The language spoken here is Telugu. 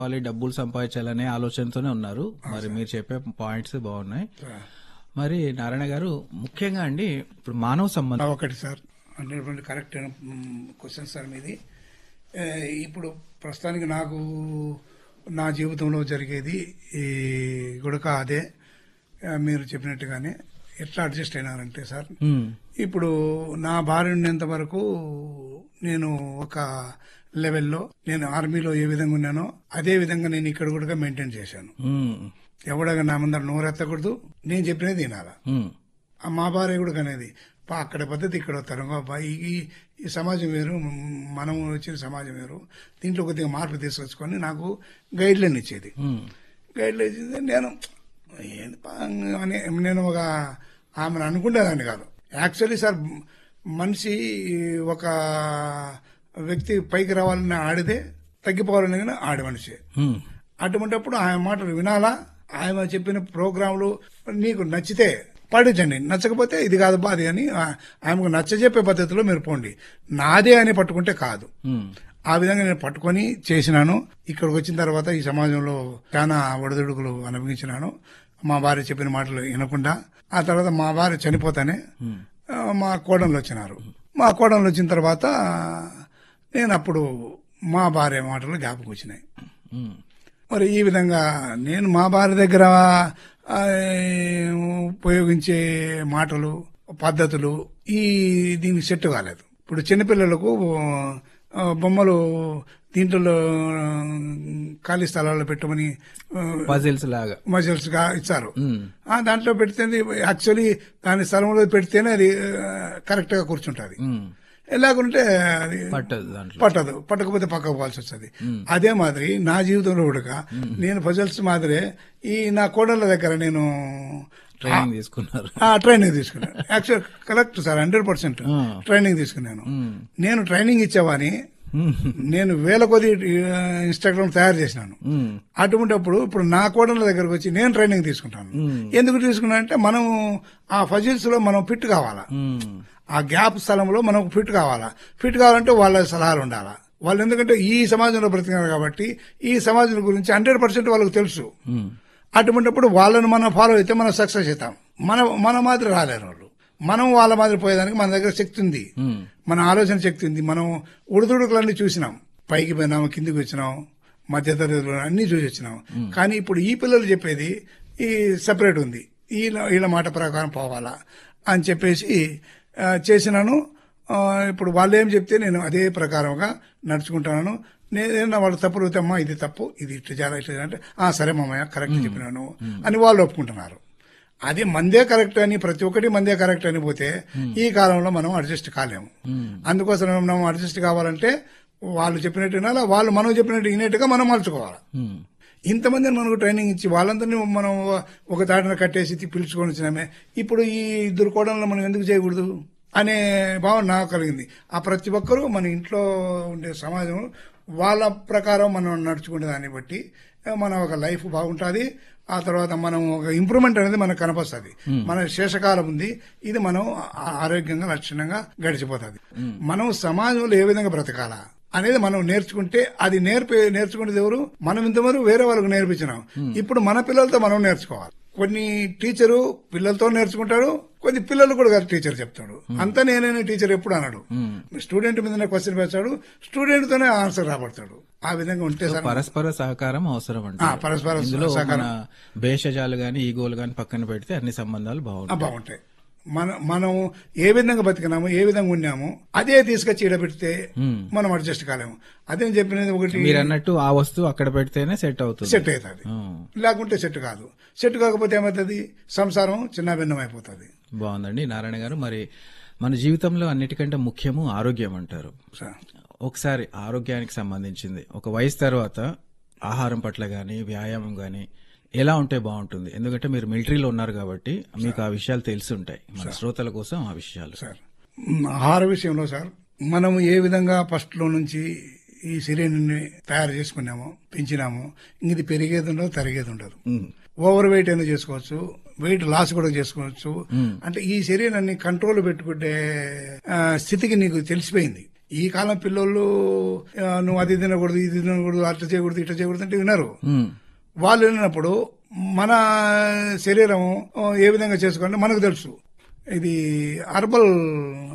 వాళ్ళు డబ్బులు సంపాదించాలనే ఆలోచనతోనే ఉన్నారు మరి మీరు చెప్పే పాయింట్స్ బాగున్నాయి మరి నారాయణ గారు ముఖ్యంగా అండి ఇప్పుడు మానవ సంబంధం ఒకటి sir hundred correct question sir మీది ఏ, ఇప్పుడు ప్రస్తుతానికి నాకు నా జీవితంలో జరిగేది ఈ గుడక అదే ఆ, మీరు చెప్పినట్టుగానే ఎట్లా అడ్జస్ట్ అయినారంటే సార్ ఉమ్, ఇప్పుడు నా భార్య ఉన్నంత వరకు నేను ఒక లెవెల్లో నేను ఆర్మీలో ఏ విధంగా ఉన్నానో అదే విధంగా నేను ఇక్కడ కూడా మెయింటైన్ చేశాను ఉమ్, ఎవడగా నా ముందర నోరెత్తకూడదు నేను చెప్పినది తినాలా ఉమ్, ఆ మా భార్య కూడా అనేది పా అక్కడ పద్ధతి ఇక్కడ వస్తారు అబ్బా, ఈ ఈ- ఈ సమాజం వేరు మనం వచ్చిన సమాజం వేరు దీంట్లో కొద్దిగా మార్పు తీసుకొచ్చుకొని నాకు గైడ్ లైన్ ఇచ్చేది ఉమ్, గైడ్ లైన్ ఇచ్చింది నేను ఏంది పా అని నేను ఒక ఆమెను అనుకునేదాన్ని కాదు యాక్చువల్లీ సార్ మనిషి ఒక వ్యక్తి పైకి రావాలని ఆడితే తగ్గిపోవాలని కానీ ఆడి మనిషి ఉమ్, అటువంటిప్పుడు ఆయన మాటలు వినాలా ఆయన చెప్పిన ప్రోగ్రాంలు నీకు నచ్చితే పాటించండి నచ్చకపోతే ఇది కాదు బాధ అని ఆ- ఆమెకు నచ్చజెప్పే పద్ధతిలో మీరు పోండి నాదే అని పట్టుకుంటే కాదు ఉమ్, ఆ విధంగా నేను పట్టుకొని చేసినాను ఇక్కడికి వచ్చిన తర్వాత ఈ సమాజంలో చాలా ఒడిదుడుకులు అనుభవించినాను మా భార్య చెప్పిన మాటలు వినకుండా ఆ తర్వాత మా భార్య చనిపోతానే ఆ, మా కోడళ్ళు వచ్చినారు మా కోడళ్ళు వచ్చిన తర్వాత నేను అప్పుడు మా భార్య మాటలు జ్ఞాపకం వచ్చినాయి ఉమ్, మరి ఈ విధంగా నేను మా భార్య దగ్గర ఆ, ఉపయోగించే మాటలు పద్ధతులు ఈ దీనికి సెట్ కాలేదు ఇప్పుడు చిన్నపిల్లలకు ఆ, బొమ్మలు దీంట్లో ఆ, ఖాళీ స్థలాల్లో పెట్టమని పజిల్స్ లాగా మజిల్స్ గా ఇచ్చారు ఉమ్, ఆ, దాంట్లో పెడితే యాక్చువల్లీ దాని స్థలంలో పెడితేనే అది కరెక్ట్ గా కూర్చుంటుంది ఉమ్, ఎలాగుంటే అది పట్టదు దాంట్లో పట్టదు పట్టకపోతే పక్కకు పోవాల్సి వస్తుంది అదే మాదిరి నా జీవితంలో కూడా నేను పజల్స్ మాదిరే ఈ నా కోడళ్ళ దగ్గర నేను ట్రైనింగ్ తీసుకున్నారు ఆ ట్రైనింగ్ తీసుకున్నాను actual correct sir hundred percent ఆ. ట్రైనింగ్ తీసుకున్నాను ఉమ్, నేను ట్రైనింగ్ ఇచ్చేవాని ఉమ్, నేను వేల కొద్ది ఇన్స్టాగ్రామ్ తయారు చేసినాను ఉమ్, అటువంటిప్పుడు ఇప్పుడు నా కోడళ్ళ దగ్గరకు వచ్చి నేను ట్రైనింగ్ తీసుకుంటాను మ్మ్. ఎందుకు తీసుకున్నా అంటే మనం ఆ ఫజిల్స్ లో మనం ఫిట్ కావాలా ఉమ్, ఆ గ్యాప్ స్థలంలో మనకు ఫిట్ కావాలా ఫిట్ కావాలంటే వాళ్ళ సలహాలు ఉండాలా వాళ్ళు ఎందుకంటే ఈ సమాజంలో బ్రతికారు కాబట్టి ఈ సమాజం గురించి హండ్రెడ్ పర్సెంట్ వాళ్ళకి తెలుసు ఉమ్, అటువంటిప్పుడు వాళ్ళని మనం ఫాలో అయితే మనం సక్సెస్ అవుతాం మన మన మాదిరి రాలేరు వాళ్ళు మనం వాళ్ళ మాదిరి పోయేదానికి మన దగ్గర శక్తి ఉంది ఉమ్, మన ఆలోచన శక్తి ఉంది మనం ఉడుదుడుకులన్నీ చూసినాం పైకి పోయినాము కిందికి వచ్చినాం మధ్య తరగతిలో అన్ని చూసి వచ్చినాం కానీ ఇప్పుడు ఈ పిల్లలు చెప్పేది ఈ సెపరేట్ ఉంది వీళ్ళ వీళ్ళ మాట ప్రకారం పోవాలా అని చెప్పేసి ఆ, చేసినాను ఆ, ఇప్పుడు వాళ్ళు ఏం చెప్తే నేను అదే ప్రకారంగా నడుచుకుంటున్నాను నేనేనా వాళ్ళు తప్పులు అయితే అమ్మా ఇది తప్పు ఇది ఇట్లా చేయాలి ఇట్లా చేయాలి" అంటే "ఆ, సరే మామయ్య కరెక్ట్ చెప్పినాను అని వాళ్ళు ఒప్పుకుంటున్నారు అది మందే కరెక్ట్ అని ప్రతి ఒక్కటి మందే కరెక్ట్ అని పోతే ఈ కాలంలో మనం అడ్జస్ట్ కాలేము అందుకోసం మనం అడ్జస్ట్ కావాలంటే వాళ్ళు చెప్పినట్టు వినాలా వాళ్ళు మనం చెప్పినట్టు వినేట్టుగా మనం మలుచుకోవాలి ఉమ్, ఇంతమందిని మనకు ట్రైనింగ్ ఇచ్చి వాళ్ళందరినీ మనం ఒక తాటిన కట్టేసి తి- పిలుచుకొని వచ్చినామే ఇప్పుడు ఈ ఇద్దరు కోడలను మనం ఎందుకు చేయకూడదు అనే భావన నాకు కలిగింది ఆ ప్రతి ఒక్కరూ మన ఇంట్లో ఉండే సమాజం వాళ్ళ ప్రకారం మనం నడుచుకునే దాన్ని బట్టి మన ఒక లైఫ్ బాగుంటుంది ఆ తర్వాత మనం ఒక ఇంప్రూవ్మెంట్ అనేది మనకు కనపస్తుంది మన శేషకాలం ఉంది ఇది మనం ఆ- ఆరోగ్యంగా లక్షణంగా గడిచిపోతుంది మనం సమాజంలో ఏ విధంగా బ్రతకాలా అనేది మనం నేర్చుకుంటే అది నేర్పే నేర్చుకునేది ఎవరు మనం ఇంతవరకు వేరే వాళ్ళకు నేర్పించినాం ఇప్పుడు మన పిల్లలతో మనం నేర్చుకోవాలి కొన్ని టీచరు పిల్లలతో నేర్చుకుంటాడు కొన్ని పిల్లలు కూడా కాదు టీచర్ చెప్తాడు అంతా నేనే టీచర్ ఎప్పుడు అన్నాడు స్టూడెంట్ మీదనే క్వశ్చన్ వేస్తాడు స్టూడెంట్ తోనే ఆన్సర్ రాబడతాడు ఆ విధంగా ఉంటే సార్ పరస్పర సహకారం అవసరం ఆ, అంటే పరస్పర ఇందులో మన సహకారం భేషజాలు గాని ఈగోలు గాని పక్కన పెడితే అన్ని సంబంధాలు ఆ, బాగుంటాయి బాగుంటాయి మన మనం ఏ విధంగా బతికినాము ఏ విధంగా ఉన్నాము అదే తీసుకొచ్చి ఈడబెడితే మనం అడ్జస్ట్ కాలేము అదే నేను చెప్పినది ఒకటి మీరు అన్నట్టు ఆ వస్తువు అక్కడ పెడితేనే సెట్ అవుతుంది సెట్ అవుతుంది ఆ, లేకుంటే సెట్ కాదు సెట్ కాకపోతే ఏమవుతుంది సంసారం చిన్న భిన్నం అయిపోతుంది బాగుందండి నారాయణ గారు మరి మన జీవితంలో అన్నిటికంటే ముఖ్యము ఆరోగ్యం అంటారు సార్ ఒకసారి ఆరోగ్యానికి సంబంధించింది ఒక వయసు తర్వాత ఆహారం పట్ల గాని వ్యాయామం గాని ఎలా ఉంటే బాగుంటుంది ఎందుకంటే మీరు మిలిటరీలో ఉన్నారు కాబట్టి మీకు ఆ విషయాలు తెలిసి ఉంటాయి మన శ్రోతల కోసం ఆ విషయాలు సార్ మ్, ఆహార విషయంలో సార్ మనం ఏ విధంగా ఫస్ట్ లో నుంచి ఈ శరీరాన్ని తయారు చేసుకున్నామో పెంచినామో ఇంక ఇది పెరిగేది ఉండదు తరిగేది ఉండదు ఉమ్, ఓవర్ వెయిట్ అయినా చేసుకోవచ్చు వెయిట్ లాస్ కూడా చేసుకోవచ్చు అంటే ఈ శరీరాన్ని కంట్రోల్ పెట్టుకుంటే ఆ, స్థితికి నీకు తెలిసిపోయింది ఈ కాలం పిల్లోళ్ళు ఆ, నువ్వు అది తినకూడదు ఇది తినకూడదు అట్లా చేయకూడదు ఇట్లా చేయకూడదు అంటే వినరు ఉమ్, వాళ్ళు వెళ్ళినప్పుడు మన శరీరం ఆ, ఏ విధంగా చేసుకోవాలంటే మనకు తెలుసు ఇది హర్బల్